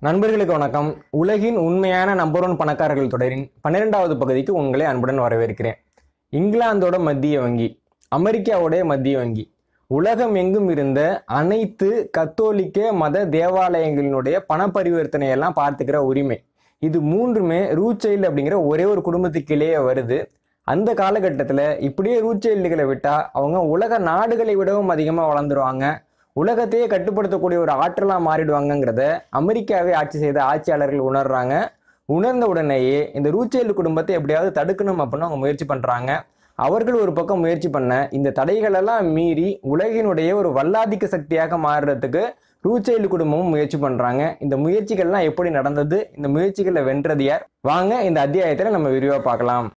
நண்பர்களுக்கு வணக்கம் உலகின் உண்மையான நம்பர் ஒன் பணக்காரர்கள் தொடரின் பன்னிரெண்டாவது பகுதிக்கு உங்களை அன்புடன் வரவேற்கிறேன் இங்கிலாந்தோட மத்திய வங்கி அமெரிக்காவுடைய மத்திய வங்கி உலகம் எங்கும் இருந்த அனைத்து கத்தோலிக்க மத தேவாலயங்களினுடைய பண பரிவர்த்தனை எல்லாம் பார்த்துக்கிற உரிமை இது மூன்றுமே ரூச்சைல்டு அப்படிங்கிற ஒரே ஒரு குடும்பத்துக்கிலேயே வருது அந்த காலகட்டத்தில் இப்படியே ரூச்சைல்டுகளை விட்டால் அவங்க உலக நாடுகளை விடவும் அதிகமாக வளர்ந்துருவாங்க உலகத்தையே கட்டுப்படுத்தக்கூடிய ஒரு ஆற்றலாக மாறிடுவாங்கங்கிறத அமெரிக்காவை ஆட்சி செய்த ஆட்சியாளர்கள் உணர்றாங்க உணர்ந்த உடனேயே இந்த ரூச்சேல் குடும்பத்தை எப்படியாவது தடுக்கணும் அப்படின்னு அவங்க முயற்சி பண்ணுறாங்க அவர்கள் ஒரு பக்கம் முயற்சி பண்ண இந்த தடைகளெல்லாம் மீறி உலகினுடைய ஒரு வல்லாதிக்க சக்தியாக மாறுறதுக்கு ரூச்சேல் குடும்பமும் முயற்சி பண்ணுறாங்க இந்த முயற்சிகள்லாம் எப்படி நடந்தது இந்த முயற்சிகளை வென்றது யார் வாங்க இந்த அத்தியாயத்தில் நம்ம விரிவாக பார்க்கலாம்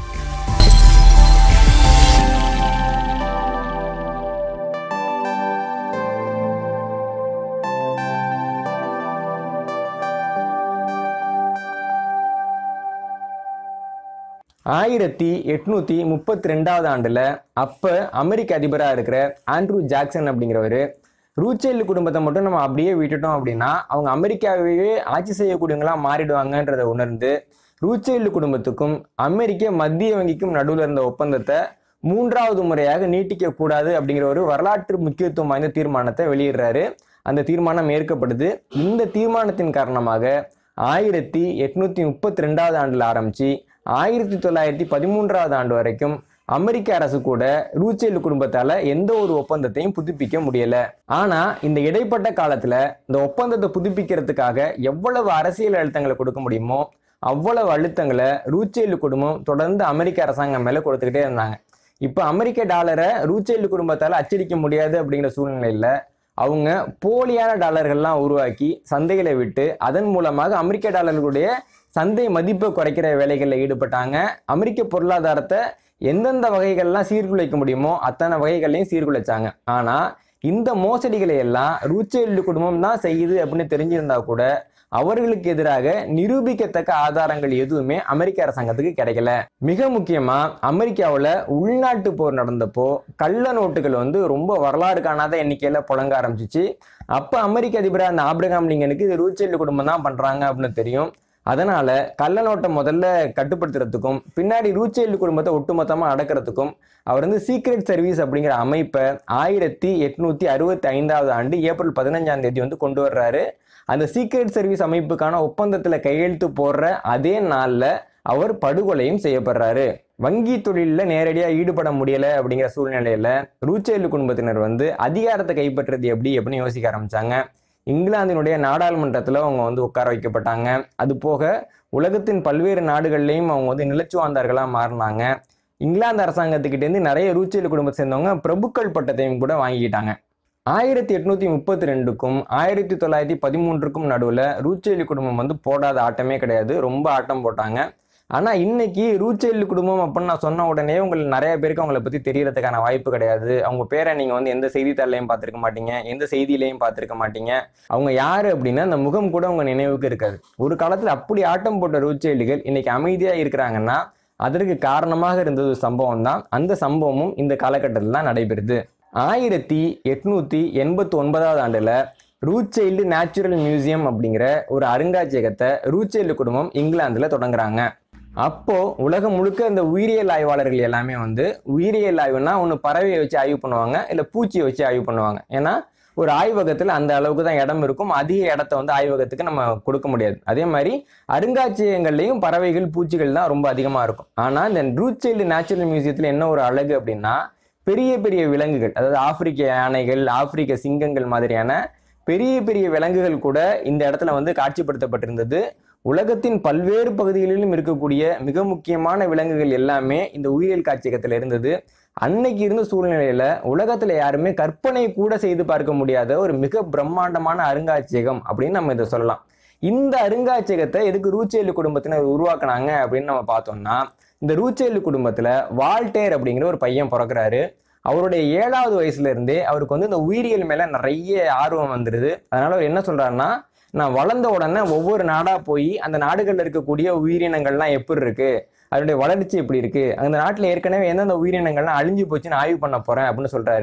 ஆயிரத்தி எட்நூத்தி முப்பத்தி ரெண்டாவது ஆண்டுல அப்ப அமெரிக்க அதிபராக இருக்கிற ஆண்ட்ரூ ஜாக்சன் அப்படிங்கிறவர் ரூச்செல் குடும்பத்தை மட்டும் நம்ம அப்படியே விட்டுட்டோம் அப்படின்னா அவங்க அமெரிக்காவையே ஆட்சி செய்யக்கூடியவங்களா மாறிடுவாங்கன்றதை உணர்ந்து ரூச்செல் குடும்பத்துக்கும் அமெரிக்க மத்திய வங்கிக்கும் நடுவில் இருந்த ஒப்பந்தத்தை மூன்றாவது முறையாக நீட்டிக்க கூடாது அப்படிங்கிற ஒரு வரலாற்று முக்கியத்துவம் வாய்ந்த தீர்மானத்தை வெளியிடுறாரு அந்த தீர்மானம் ஏற்கப்படுது இந்த தீர்மானத்தின் காரணமாக ஆயிரத்தி எட்நூத்தி முப்பத்தி ரெண்டாவது ஆண்டுல ஆரம்பிச்சு ஆயிரத்தி தொள்ளாயிரத்தி பதிமூன்றாவது ஆண்டு வரைக்கும் அமெரிக்க அரசு கூட ரூச்சேல் குடும்பத்தால எந்த ஒரு ஒப்பந்தத்தையும் புதுப்பிக்க முடியல ஆனா இந்த இடைப்பட்ட காலத்துல இந்த ஒப்பந்தத்தை புதுப்பிக்கிறதுக்காக எவ்வளவு அரசியல் அழுத்தங்களை கொடுக்க முடியுமோ அவ்வளவு அழுத்தங்களை ரூச்சேல் குடும்பம் தொடர்ந்து அமெரிக்க அரசாங்கம் மேல கொடுத்துக்கிட்டே இருந்தாங்க இப்ப அமெரிக்க டாலரை ரூச்சேல் குடும்பத்தால அச்சடிக்க முடியாது அப்படிங்கிற சூழ்நிலையில அவங்க போலியான டாலர்கள்லாம் உருவாக்கி சந்தைகளை விட்டு அதன் மூலமாக அமெரிக்க டாலர்களுடைய சந்தை மதிப்பை குறைக்கிற வேலைகளில் ஈடுபட்டாங்க அமெரிக்க பொருளாதாரத்தை எந்தெந்த வகைகள்லாம் சீர்குலைக்க முடியுமோ அத்தனை வகைகளையும் சீர்குலைச்சாங்க ஆனால் இந்த மோசடிகளை எல்லாம் ரூச்செல்லு குடும்பம் தான் செய்யுது அப்படின்னு தெரிஞ்சிருந்தா கூட அவர்களுக்கு எதிராக நிரூபிக்கத்தக்க ஆதாரங்கள் எதுவுமே அமெரிக்க அரசாங்கத்துக்கு கிடைக்கல மிக முக்கியமா அமெரிக்காவில் உள்நாட்டு போர் நடந்தப்போ கள்ள நோட்டுகள் வந்து ரொம்ப வரலாறு காணாத எண்ணிக்கையில புழங்க ஆரம்பிச்சிச்சு அப்போ அமெரிக்க அதிபராக அந்த ஆப்ரகாம் லிங்கனுக்கு இது ரூச்செல்லு குடும்பம் தான் பண்றாங்க அப்படின்னு தெரியும் அதனால கள்ள நோட்டை முதல்ல கட்டுப்படுத்துறதுக்கும் பின்னாடி ரூச்செல்லு குடும்பத்தை ஒட்டுமொத்தமா அடக்கிறதுக்கும் அவர் வந்து சீக்ரெட் சர்வீஸ் அப்படிங்கிற அமைப்பை ஆயிரத்தி எட்நூத்தி அறுபத்தி ஐந்தாவது ஆண்டு ஏப்ரல் பதினஞ்சாம் தேதி வந்து கொண்டு வர்றாரு அந்த சீக்ரெட் சர்வீஸ் அமைப்புக்கான ஒப்பந்தத்துல கையெழுத்து போடுற அதே நாள்ல அவர் படுகொலையும் செய்யப்படுறாரு வங்கி தொழிலில் நேரடியாக ஈடுபட முடியல அப்படிங்கிற சூழ்நிலையில ரூச்சேலு குடும்பத்தினர் வந்து அதிகாரத்தை கைப்பற்றுறது எப்படி அப்படின்னு யோசிக்க ஆரம்பிச்சாங்க இங்கிலாந்தினுடைய நாடாளுமன்றத்தில் அவங்க வந்து உட்கார வைக்கப்பட்டாங்க அது போக உலகத்தின் பல்வேறு நாடுகள்லையும் அவங்க வந்து நிலச்சுவாந்தார்களாக மாறினாங்க இங்கிலாந்து அரசாங்கத்துக்கிட்டேருந்து நிறைய ரூச்சேல் குடும்பத்தை சேர்ந்தவங்க பிரபுக்கள் பட்டத்தையும் கூட வாங்கிக்கிட்டாங்க ஆயிரத்தி எட்நூத்தி முப்பத்தி ரெண்டுக்கும் ஆயிரத்தி தொள்ளாயிரத்தி பதிமூன்றுக்கும் நடுவில் ரூச்சேலி குடும்பம் வந்து போடாத ஆட்டமே கிடையாது ரொம்ப ஆட்டம் போட்டாங்க ஆனால் இன்னைக்கு ரூச்சேலி குடும்பம் அப்படின்னு நான் சொன்ன உடனே உங்களுக்கு நிறைய பேருக்கு அவங்கள பற்றி தெரியறதுக்கான வாய்ப்பு கிடையாது அவங்க பேரை நீங்கள் வந்து எந்த செய்தித்தாள்லையும் பார்த்துருக்க மாட்டீங்க எந்த செய்தியிலையும் பார்த்துருக்க மாட்டீங்க அவங்க யார் அப்படின்னா அந்த முகம் கூட உங்கள் நினைவுக்கு இருக்காது ஒரு காலத்தில் அப்படி ஆட்டம் போட்ட ரூச்சேலிகள் இன்னைக்கு அமைதியாக இருக்கிறாங்க அதற்கு காரணமாக இருந்தது ஒரு சம்பவம் தான் அந்த சம்பவமும் இந்த காலகட்டத்தில் தான் நடைபெறுது ஆயிரத்தி எட்நூத்தி எண்பத்தி ஒன்பதாவது ஆண்டுல ரூச்சைல்டு நேச்சுரல் மியூசியம் அப்படிங்கிற ஒரு அருங்காட்சியகத்தை ரூச்சைல்டு குடும்பம் இங்கிலாந்துல தொடங்குறாங்க அப்போ உலகம் முழுக்க இந்த உயிரியல் ஆய்வாளர்கள் எல்லாமே வந்து உயிரியல் ஆய்வுனா ஒன்று பறவையை வச்சு ஆய்வு பண்ணுவாங்க இல்லை பூச்சியை வச்சு ஆய்வு பண்ணுவாங்க ஏன்னா ஒரு ஆய்வகத்தில் அந்த அளவுக்கு தான் இடம் இருக்கும் அதிக இடத்த வந்து ஆய்வகத்துக்கு நம்ம கொடுக்க முடியாது அதே மாதிரி அருங்காட்சியகங்கள்லையும் பறவைகள் பூச்சிகள் தான் ரொம்ப அதிகமாக இருக்கும் ஆனால் இந்த ரூச்சைல்டு நேச்சுரல் மியூசியத்தில் என்ன ஒரு அழகு அப்படின்னா பெரிய பெரிய விலங்குகள் அதாவது ஆப்பிரிக்க யானைகள் ஆப்பிரிக்க சிங்கங்கள் மாதிரியான பெரிய பெரிய விலங்குகள் கூட இந்த இடத்துல வந்து காட்சிப்படுத்தப்பட்டிருந்தது உலகத்தின் பல்வேறு பகுதிகளிலும் இருக்கக்கூடிய மிக முக்கியமான விலங்குகள் எல்லாமே இந்த உயிரியல் காட்சியகத்தில் இருந்தது அன்னைக்கு இருந்த சூழ்நிலையில உலகத்துல யாருமே கற்பனை கூட செய்து பார்க்க முடியாத ஒரு மிக பிரம்மாண்டமான அருங்காட்சியகம் அப்படின்னு நம்ம இதை சொல்லலாம் இந்த அருங்காட்சியகத்தை எதுக்கு ரூச்சேலு குடும்பத்தினர் உருவாக்குனாங்க அப்படின்னு நம்ம பார்த்தோம்னா இந்த ரூச்சேலு குடும்பத்துல வால்டேர் அப்படிங்கிற ஒரு பையன் பிறக்கிறாரு அவருடைய ஏழாவது வயசுல இருந்தே அவருக்கு வந்து இந்த உயிரியல் மேல நிறைய ஆர்வம் வந்துடுது அதனால அவர் என்ன சொல்றாருன்னா நான் வளர்ந்த உடனே ஒவ்வொரு நாடா போய் அந்த நாடுகள்ல இருக்கக்கூடிய உயிரினங்கள்லாம் எப்படி இருக்கு அதனுடைய வளர்ச்சி எப்படி இருக்கு அந்த நாட்டில் ஏற்கனவே எந்தெந்த உயிரினங்கள்லாம் அழிஞ்சு போச்சுன்னு ஆய்வு பண்ண போறேன் அப்படின்னு சொல்றாரு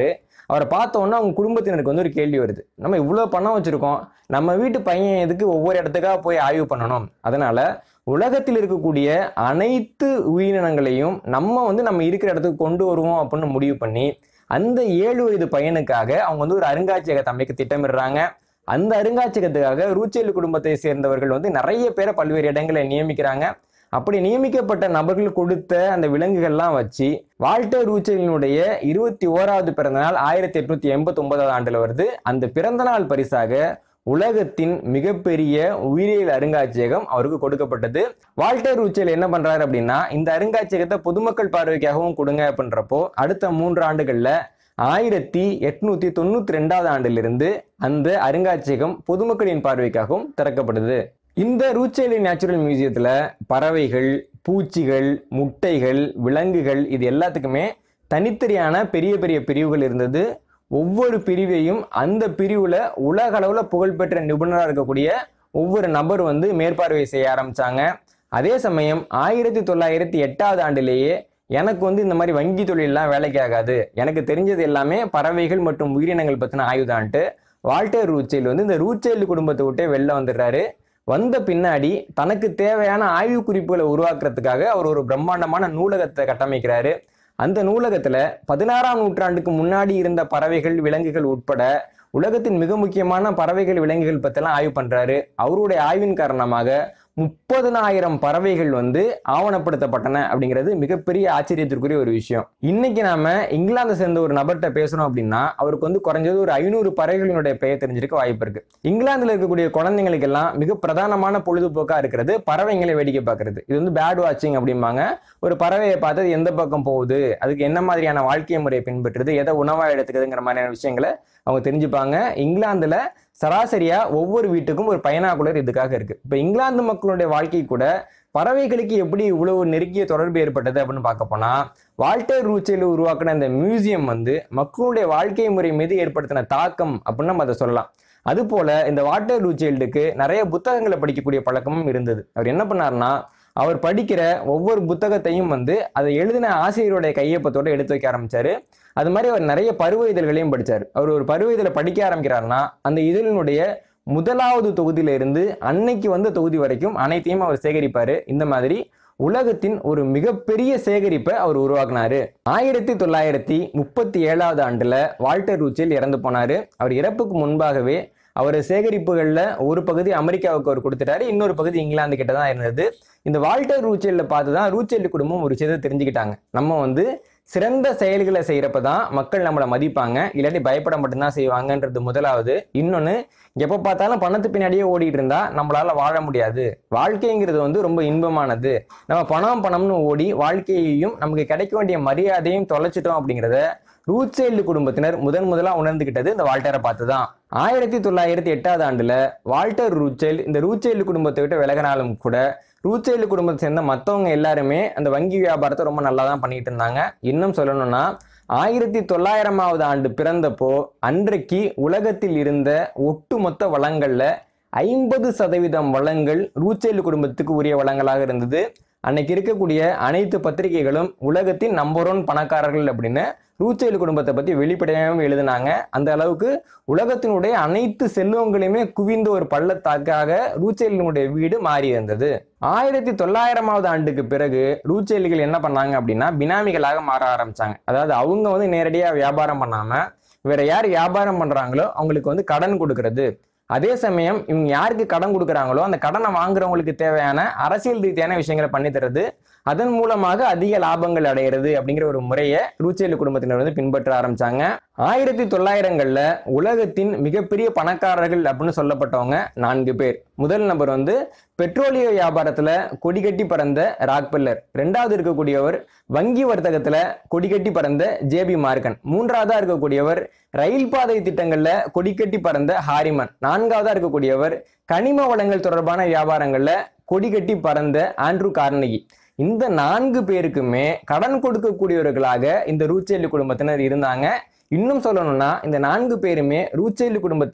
அவரை பார்த்த உடனே அவங்க குடும்பத்தினருக்கு வந்து ஒரு கேள்வி வருது நம்ம இவ்வளோ பணம் வச்சுருக்கோம் நம்ம வீட்டு பையன் எதுக்கு ஒவ்வொரு இடத்துக்காக போய் ஆய்வு பண்ணணும் அதனால உலகத்தில் இருக்கக்கூடிய அனைத்து உயிரினங்களையும் நம்ம வந்து நம்ம இருக்கிற இடத்துக்கு கொண்டு வருவோம் அப்படின்னு முடிவு பண்ணி அந்த ஏழு வயது பையனுக்காக அவங்க வந்து ஒரு அருங்காட்சியகத்தை அமைக்க திட்டமிடுறாங்க அந்த அருங்காட்சியகத்துக்காக ரூச்சேல் குடும்பத்தை சேர்ந்தவர்கள் வந்து நிறைய பேரை பல்வேறு இடங்களை நியமிக்கிறாங்க அப்படி நியமிக்கப்பட்ட நபர்கள் கொடுத்த அந்த விலங்குகள்லாம் வச்சு வால்டர் ரூச்சலினுடைய இருபத்தி ஓராவது பிறந்தநாள் ஆயிரத்தி எட்நூத்தி எண்பத்தி ஒன்பதாவது ஆண்டுல வருது அந்த பிறந்தநாள் பரிசாக உலகத்தின் மிகப்பெரிய உயிரியல் அருங்காட்சியகம் அவருக்கு கொடுக்கப்பட்டது வால்டர் ரூச்சல் என்ன பண்றாரு அப்படின்னா இந்த அருங்காட்சியகத்தை பொதுமக்கள் பார்வைக்காகவும் கொடுங்க அப்படின்றப்போ அடுத்த மூன்று ஆண்டுகள்ல ஆயிரத்தி எட்நூத்தி தொண்ணூத்தி ரெண்டாவது ஆண்டிலிருந்து அந்த அருங்காட்சியகம் பொதுமக்களின் பார்வைக்காகவும் திறக்கப்படுது இந்த ரூச்சேலி நேச்சுரல் மியூசியத்துல பறவைகள் பூச்சிகள் முட்டைகள் விலங்குகள் இது எல்லாத்துக்குமே தனித்தனியான பெரிய பெரிய பிரிவுகள் இருந்தது ஒவ்வொரு பிரிவையும் அந்த பிரிவுல உலக அளவுல புகழ்பெற்ற நிபுணராக இருக்கக்கூடிய ஒவ்வொரு நபர் வந்து மேற்பார்வை செய்ய ஆரம்பிச்சாங்க அதே சமயம் ஆயிரத்தி தொள்ளாயிரத்தி எட்டாவது ஆண்டிலேயே எனக்கு வந்து இந்த மாதிரி வங்கி தொழிலெலாம் வேலைக்கு ஆகாது எனக்கு தெரிஞ்சது எல்லாமே பறவைகள் மற்றும் உயிரினங்கள் பற்றின ஆய்வுதான்ட்டு வால்டர் ரூச்சேல் வந்து இந்த ரூச்சேல் குடும்பத்தை விட்டே வெளில வந்துடுறாரு வந்த பின்னாடி தனக்கு தேவையான ஆய்வு குறிப்புகளை உருவாக்குறதுக்காக அவர் ஒரு பிரம்மாண்டமான நூலகத்தை கட்டமைக்கிறாரு அந்த நூலகத்துல பதினாறாம் நூற்றாண்டுக்கு முன்னாடி இருந்த பறவைகள் விலங்குகள் உட்பட உலகத்தின் மிக முக்கியமான பறவைகள் விலங்குகள் பற்றிலாம் ஆய்வு பண்றாரு அவருடைய ஆய்வின் காரணமாக முப்பதனாயிரம் பறவைகள் வந்து ஆவணப்படுத்தப்பட்டன அப்படிங்கிறது மிகப்பெரிய ஆச்சரியத்திற்குரிய ஒரு விஷயம் இன்னைக்கு நாம இங்கிலாந்தை சேர்ந்த ஒரு நபர்கிட்ட பேசணும் அப்படின்னா அவருக்கு வந்து குறைஞ்சது ஒரு ஐநூறு பறவைகளினுடைய பெயர் தெரிஞ்சிருக்க வாய்ப்பு இருக்கு இங்கிலாந்துல இருக்கக்கூடிய குழந்தைங்களுக்கு எல்லாம் மிக பிரதானமான பொழுதுபோக்கா இருக்கிறது பறவைங்களை வேடிக்கை பார்க்கறது இது வந்து பேட் வாட்சிங் அப்படிம்பாங்க ஒரு பறவையை பார்த்து அது எந்த பக்கம் போகுது அதுக்கு என்ன மாதிரியான வாழ்க்கை முறையை பின்பற்றுறது எதை உணவா எடுத்துக்குதுங்கிற மாதிரியான விஷயங்களை அவங்க தெரிஞ்சுப்பாங்க இங்கிலாந்துல சராசரியா ஒவ்வொரு வீட்டுக்கும் ஒரு பயனாக்குலர் இதுக்காக இருக்கு இப்ப இங்கிலாந்து மக்களுடைய வாழ்க்கை கூட பறவைகளுக்கு எப்படி இவ்வளவு நெருங்கிய தொடர்பு ஏற்பட்டது அப்படின்னு பார்க்க போனா வால்டர் ரூச்சேல் உருவாக்கின இந்த மியூசியம் வந்து மக்களுடைய வாழ்க்கை முறை மீது ஏற்படுத்தின தாக்கம் அப்படின்னு நம்ம அதை சொல்லலாம் அதுபோல இந்த வால்டர் ரூச்சேல்டுக்கு நிறைய புத்தகங்களை படிக்கக்கூடிய பழக்கமும் இருந்தது அவர் என்ன பண்ணாருன்னா அவர் படிக்கிற ஒவ்வொரு புத்தகத்தையும் வந்து அதை எழுதின ஆசிரியருடைய கையொப்பத்தோட எடுத்து வைக்க ஆரம்பிச்சாரு அது மாதிரி அவர் நிறைய பருவ இதழ்களையும் படிச்சார் அவர் ஒரு பருவ இதழை படிக்க ஆரம்பிக்கிறாருன்னா அந்த இதழினுடைய முதலாவது தொகுதியில இருந்து அன்னைக்கு வந்த தொகுதி வரைக்கும் அனைத்தையும் அவர் சேகரிப்பாரு இந்த மாதிரி உலகத்தின் ஒரு மிகப்பெரிய சேகரிப்பை அவர் உருவாக்குனாரு ஆயிரத்தி தொள்ளாயிரத்தி முப்பத்தி ஏழாவது ஆண்டுல வால்டர் ரூச்சல் இறந்து போனாரு அவர் இறப்புக்கு முன்பாகவே அவர் சேகரிப்புகளில் ஒரு பகுதி அமெரிக்காவுக்கு அவர் கொடுத்துட்டாரு இன்னொரு பகுதி இங்கிலாந்து கிட்ட தான் இருந்தது இந்த வால்டர் ரூச்செல்ல பார்த்து தான் ரூச்செல் குடும்பம் ஒரு விஷயத்தை தெரிஞ்சுக்கிட்டாங்க நம்ம வந்து சிறந்த செயல்களை செய்யறப்ப தான் மக்கள் நம்மளை மதிப்பாங்க இல்லாட்டி பயப்பட மட்டும்தான் செய்வாங்கன்றது முதலாவது இன்னொன்று எப்போ பார்த்தாலும் பணத்து பின்னாடியே ஓடிட்டு இருந்தா நம்மளால வாழ முடியாது வாழ்க்கைங்கிறது வந்து ரொம்ப இன்பமானது நம்ம பணம் பணம்னு ஓடி வாழ்க்கையையும் நமக்கு கிடைக்க வேண்டிய மரியாதையும் தொலைச்சிட்டோம் அப்படிங்கிறத ரூச்செல்டு குடும்பத்தினர் முதன் முதலா உணர்ந்துகிட்டது இந்த வால்டரை பார்த்து தான் ஆயிரத்தி தொள்ளாயிரத்தி எட்டாவது ஆண்டுல வால்டர் ரூச்செல் இந்த ரூச்செல்டு குடும்பத்தை விட்டு விலகினாலும் கூட ரூச்செல்டு குடும்பத்தை சேர்ந்த மற்றவங்க எல்லாருமே அந்த வங்கி வியாபாரத்தை ரொம்ப நல்லா தான் பண்ணிட்டு இருந்தாங்க இன்னும் சொல்லணும்னா ஆயிரத்தி தொள்ளாயிரமாவது ஆண்டு பிறந்தப்போ அன்றைக்கு உலகத்தில் இருந்த ஒட்டுமொத்த வளங்கள்ல ஐம்பது சதவீதம் வளங்கள் ரூச்செல்டு குடும்பத்துக்கு உரிய வளங்களாக இருந்தது அன்னைக்கு இருக்கக்கூடிய அனைத்து பத்திரிகைகளும் உலகத்தின் நம்பர் ஒன் பணக்காரர்கள் அப்படின்னு ரூச்செல் குடும்பத்தை பத்தி வெளிப்படையாகவும் எழுதினாங்க அந்த அளவுக்கு உலகத்தினுடைய அனைத்து செல்வங்களையுமே குவிந்த ஒரு பள்ளத்தாக்காக ரூச்செல்லினுடைய வீடு மாறி இருந்தது ஆயிரத்தி தொள்ளாயிரமாவது ஆண்டுக்கு பிறகு ரூச்செல்லிகள் என்ன பண்ணாங்க அப்படின்னா பினாமிகளாக மாற ஆரம்பிச்சாங்க அதாவது அவங்க வந்து நேரடியாக வியாபாரம் பண்ணாம வேற யார் வியாபாரம் பண்றாங்களோ அவங்களுக்கு வந்து கடன் கொடுக்கறது அதே சமயம் இவங்க யாருக்கு கடன் கொடுக்குறாங்களோ அந்த கடனை வாங்குறவங்களுக்கு தேவையான அரசியல் ரீதியான விஷயங்களை பண்ணி தருது அதன் மூலமாக அதிக லாபங்கள் அடையிறது அப்படிங்கிற ஒரு முறையை ரூச்சேலு குடும்பத்தினர் வந்து பின்பற்ற ஆரம்பிச்சாங்க ஆயிரத்தி தொள்ளாயிரங்கள்ல உலகத்தின் மிகப்பெரிய பணக்காரர்கள் அப்படின்னு சொல்லப்பட்டவங்க நான்கு பேர் முதல் நபர் வந்து பெட்ரோலிய வியாபாரத்துல கொடிகட்டி பறந்த ராக்பெல்லர் ரெண்டாவது இருக்கக்கூடியவர் வங்கி வர்த்தகத்துல கொடிகட்டி பறந்த ஜேபி மார்கன் மூன்றாவதா இருக்கக்கூடியவர் ரயில் பாதை திட்டங்கள்ல கொடிக்கட்டி பறந்த ஹாரிமன் நான்காவதா இருக்கக்கூடியவர் கனிம வளங்கள் தொடர்பான வியாபாரங்கள்ல கொடிகட்டி பறந்த ஆண்ட்ரூ கார்னகி இந்த நான்கு பேருக்குமே கடன் கொடுக்கக்கூடியவர்களாக இந்த ரூச்சேலு குடும்பத்தினர் இருந்தாங்க இன்னும் சொல்லணும்னா இந்த நான்கு பேருமே ரூச்சேலு குடும்பத்தின்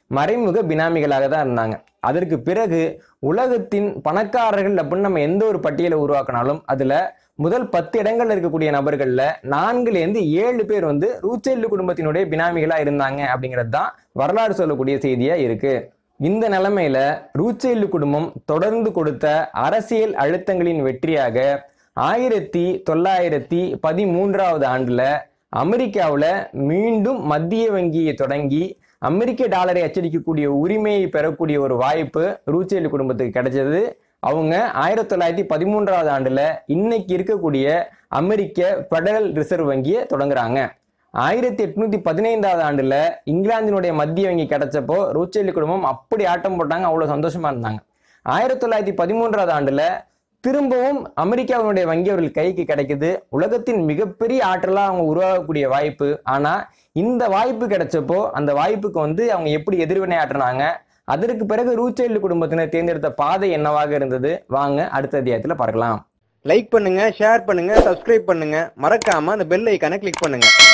மறைமுக பினாமிகளாக தான் இருந்தாங்க அதற்கு பிறகு உலகத்தின் பணக்காரர்கள் அப்படின்னு நம்ம எந்த ஒரு பட்டியலை உருவாக்கினாலும் அதுல முதல் பத்து இடங்கள்ல இருக்கக்கூடிய நபர்கள்ல நான்குல இருந்து ஏழு பேர் வந்து ரூச்செல்லு குடும்பத்தினுடைய பினாமிகளா இருந்தாங்க அப்படிங்கிறது தான் வரலாறு சொல்லக்கூடிய செய்தியா இருக்கு இந்த நிலைமையில ரூச்செல்லு குடும்பம் தொடர்ந்து கொடுத்த அரசியல் அழுத்தங்களின் வெற்றியாக ஆயிரத்தி தொள்ளாயிரத்தி பதிமூன்றாவது ஆண்டுல அமெரிக்காவுல மீண்டும் மத்திய வங்கியை தொடங்கி அமெரிக்க டாலரை அச்சடிக்கக்கூடிய உரிமையை பெறக்கூடிய ஒரு வாய்ப்பு ரூச்செல்லு குடும்பத்துக்கு கிடைச்சது அவங்க ஆயிரத்தி தொள்ளாயிரத்தி பதிமூன்றாவது ஆண்டுல இன்னைக்கு இருக்கக்கூடிய அமெரிக்க ஃபெடரல் ரிசர்வ் வங்கியை தொடங்குறாங்க ஆயிரத்தி எட்நூத்தி பதினைந்தாவது ஆண்டுல இங்கிலாந்தினுடைய மத்திய வங்கி கிடைச்சப்போ ரூச்செல்லி குடும்பம் அப்படி ஆட்டம் போட்டாங்க அவ்வளவு சந்தோஷமா இருந்தாங்க ஆயிரத்தி தொள்ளாயிரத்தி பதிமூன்றாவது ஆண்டுல திரும்பவும் அமெரிக்காவினுடைய வங்கி அவர்கள் கைக்கு கிடைக்குது உலகத்தின் மிகப்பெரிய ஆற்றலா அவங்க உருவாகக்கூடிய வாய்ப்பு ஆனா இந்த வாய்ப்பு கிடைச்சப்போ அந்த வாய்ப்புக்கு வந்து அவங்க எப்படி எதிர்வினை ஆற்றினாங்க அதற்கு பிறகு ரூச்செல்லு குடும்பத்தினர் தேர்ந்தெடுத்த பாதை என்னவாக இருந்தது வாங்க அடுத்த அத்தியாயத்துல பார்க்கலாம் லைக் பண்ணுங்க ஷேர் பண்ணுங்க சப்ஸ்கிரைப் பண்ணுங்க மறக்காம அந்த பெல் ஐக்கானை கிளிக் பண்ணுங்க